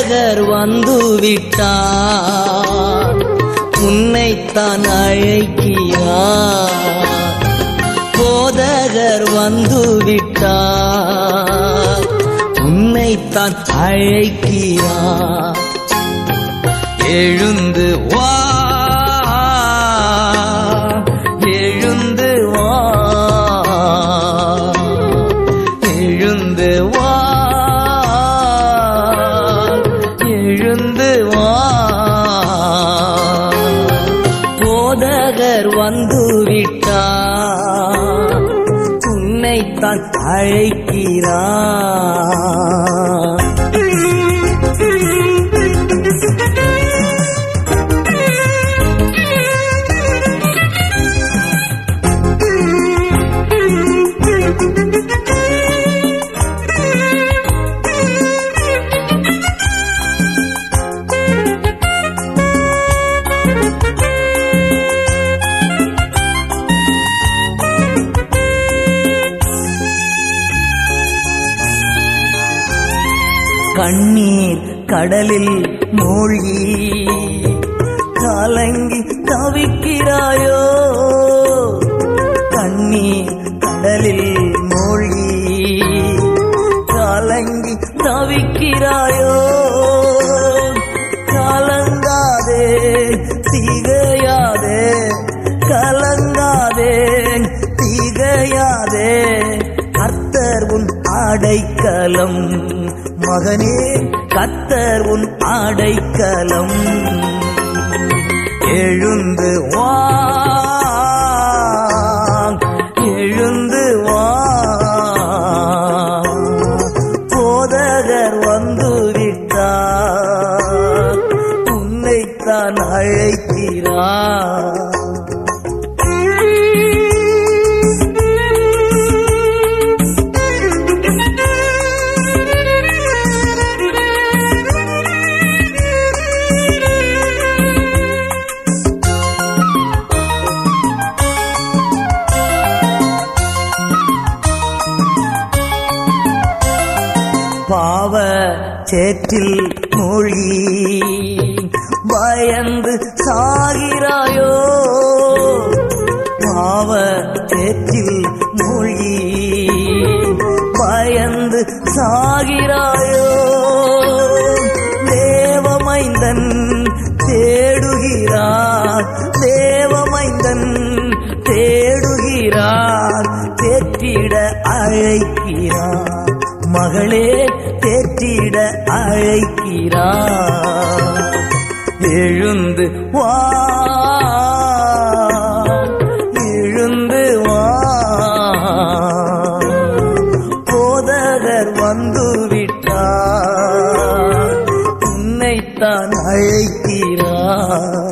போதகர் வந்து விட்டார் உன்னைத்தான் அழைக்கிறார் போதகர் வந்து விட்டார் உன்னைத்தான் அழைக்கிறார் எழுந்து வா எழுந்து வா எழுந்து வா எழுந்து வா போதகர் வந்து விட்டார் உன்னைத்தான் அழைக்கிறார் கண்ணீர் கடலில் மூழ்கி கலங்கி தவிக்கிறாயோ கண்ணீர் கடலில் மூழ்கி கலங்கி தவிக்கிறாயோ கலங்காதே திகையாதே கலங்காதே திகையாதே கர்த்தர் உன் ஆடைக்கலம் மகனே கர்த்தர் உன் ஆடைக்கலம் எழுந்து வா எழுந்து வா போதகர் வந்து விட்டார் உன்னைத்தான் அழைக்கிறார் பாவ சேற்றில் மூழ்கி பயந்து சாகிறாயோ பாவ சேற்றில் மூழ்கி பயந்து சாகிறாயோ தேவமைந்தன் தேடுகிறார் தேவமைந்தன் தேடுகிறார் தேற்றிட அழைக்கிறார் மகளே தேற்றிட அழைக்கிறார் எழுந்து வா எழுந்து வா போதகர் வந்து விட்டார் உன்னைத்தான் அழைக்கிறார்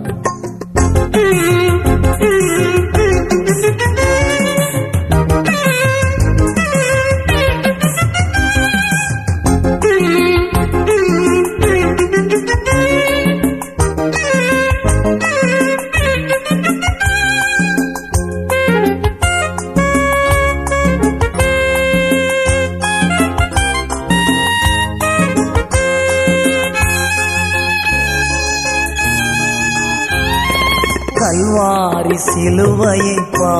கல்வாரி சிலுவையை பா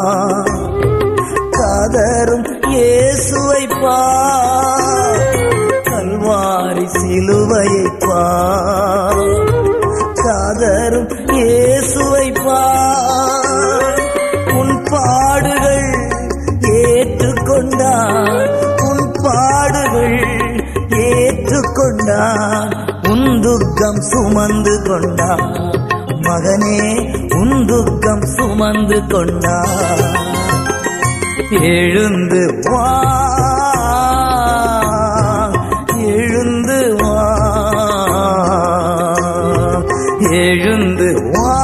கதரும் இயேசுவை பா கல்வாரி சிலுவையை பா கதரும் இயேசுவை பா உன் பாடுகள் ஏற்றுக்கொண்டார் உன் பாடுகள் ஏற்றுக்கொண்டார் உன் துக்கம் சுமந்து கொண்டார் மகனே உன் துக்கம் சுமந்து கொண்டார் எழுந்து வா எழுந்து வா எழுந்து வா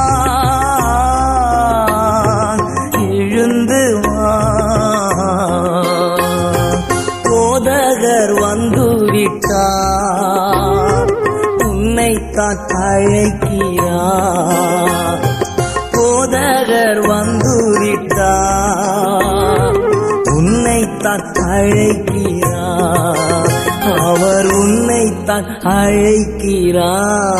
எழுந்து வா போதகர் வந்து விட்டார் உன்னைத்தான் அழைக்கிறார் போதகர் வந்து விட்டார் உன்னைத்தான் அழைக்கிறார் அவர் உன்னைத்தான் அழைக்கிறார்